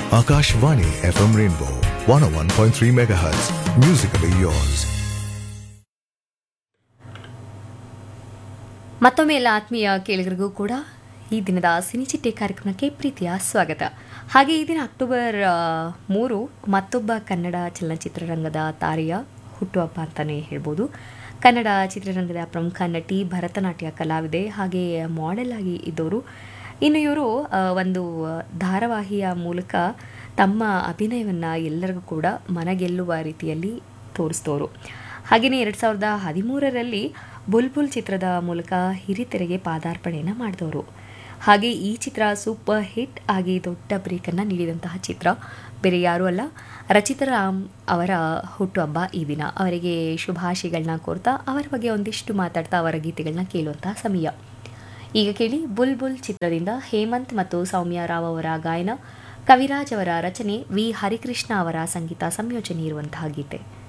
Akashvani FM Rainbow 101.3 MHz. Musically yours. ಮತ್ತೊಮ್ಮೆ ಎಲ್ಲ ಆತ್ಮೀಯ ಕೇಳಿಗರಿಗೂ ಕೂಡ ಈ ದಿನದ ಸಿನಿಚಿಟ್ಟೆ ಕಾರ್ಯಕ್ರಮಕ್ಕೆ ಪ್ರೀತಿಯ ಸ್ವಾಗತ ಹಾಗೆ ಈ ದಿನ ಅಕ್ಟೋಬರ್ ಆ, ಮೂರು ಮತ್ತೊಬ್ಬ ಕನ್ನಡ ಚಲನಚಿತ್ರರಂಗದ ತಾರೆಯ ಹುಟ್ಟುಹಬ್ಬ ಅಂತಲೇ ಹೇಳ್ಬೋದು ಕನ್ನಡ ಚಿತ್ರರಂಗದ ಪ್ರಮುಖ ನಟಿ ಭರತನಾಟ್ಯ ಕಲಾವಿದೆ ಹಾಗೆ ಮಾಡೆಲ್ ಆಗಿ ಇದ್ದವರು ಇನ್ನು ಇವರು ಆ, ಒಂದು ಧಾರಾವಾಹಿಯ ಮೂಲಕ ತಮ್ಮ ಅಭಿನಯವನ್ನು ಎಲ್ಲರಿಗೂ ಕೂಡ ಮನಗೆಲ್ಲುವ ರೀತಿಯಲ್ಲಿ ತೋರಿಸಿದವರು ಹಾಗೆಯೇ ಎರಡು ಸಾವಿರದ ಹದಿಮೂರರಲ್ಲಿ ಬುಲ್ಬುಲ್ ಚಿತ್ರದ ಮೂಲಕ ಹಿರಿತೆರೆಗೆ ಪಾದಾರ್ಪಣೆಯನ್ನು ಮಾಡಿದವರು ಹಾಗೆ ಈ ಚಿತ್ರ ಸೂಪರ್ ಹಿಟ್ ಆಗಿ ದೊಡ್ಡ ಬ್ರೇಕನ್ನು ನೀಡಿದಂತಹ ಚಿತ್ರ ಬೇರೆ ಯಾರೂ ಅಲ್ಲ ರಚಿತಾ ರಾಮ್ ಅವರ ಹುಟ್ಟುಹಬ್ಬ ಈ ದಿನ ಅವರಿಗೆ ಶುಭಾಶಯಗಳನ್ನ ಕೋರ್ತಾ ಅವರ ಬಗ್ಗೆ ಒಂದಿಷ್ಟು ಮಾತಾಡ್ತಾ ಅವರ ಗೀತೆಗಳನ್ನ ಕೇಳುವಂತಹ ಸಮಯ ಈಗ ಕೇಳಿ ಬುಲ್ ಬುಲ್ ಚಿತ್ರದಿಂದ ಹೇಮಂತ್ ಮತ್ತು ಸೌಮ್ಯ ರಾವ್ ಅವರ ಗಾಯನ ಕವಿರಾಜ್ ಅವರ ರಚನೆ ವಿ ಹರಿಕೃಷ್ಣ ಅವರ ಸಂಗೀತ ಸಂಯೋಜನೆ ಇರುವಂತಹ ಗೀತೆ